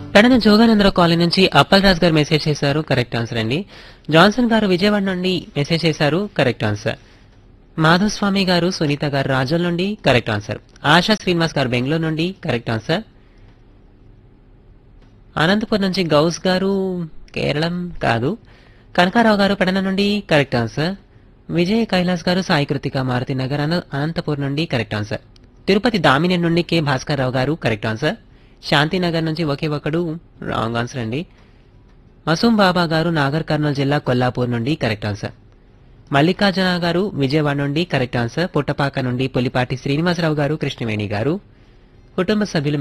Pedana Jogananda Rao colony నుంచి అప్పల్ రాజ్ గారు message చేశారు కరెక్ట్ ఆన్సర్ అండి జాన్సన్ గారు విజయవాడ నుండి మెసేజ్ చేశారు కరెక్ట్ ఆన్సర్ మాధవస్వామి గారు సునీత గారు రాజోల్ నుండి కరెక్ట్ ఆన్సర్ ఆశా శ్రీనివాస్ గారు బెంగళూరు నుండి కరెక్ట్ ఆన్సర్ అనంతపురం నుంచి గౌస్ గారు కేరళం కాదు కనకారావు గారు పెడన నుండి కరెక్ట్ ఆన్సర్ విజయ్ కైలాస్ గారు సాయి కృతిక మారుతి నగర్ అన- అనంతపురం నుండి కరెక్ట్ ఆన్సర్ తిరుపతి దామిని నుండి కె భాస్కర్ రావు గారు కరెక్ట్ ఆన్సర్ శాంతినగర్ నుంచి ఒకే ఒకడు రాంగ్ ఆన్సర్ అండి మసూం బాబా గారు నాగర్ కర్నూలు జిల్లా కొల్లాపూర్ నుండి కరెక్ట్ ఆన్సర్ మల్లికార్జున గారు విజయవాడ నుండి కరెక్ట్ ఆన్సర్ పుట్టపాక నుండి పులిపాటి శ్రీనివాసరావు గారు కృష్ణవేణి గారు కుటుంబ సభ్యులు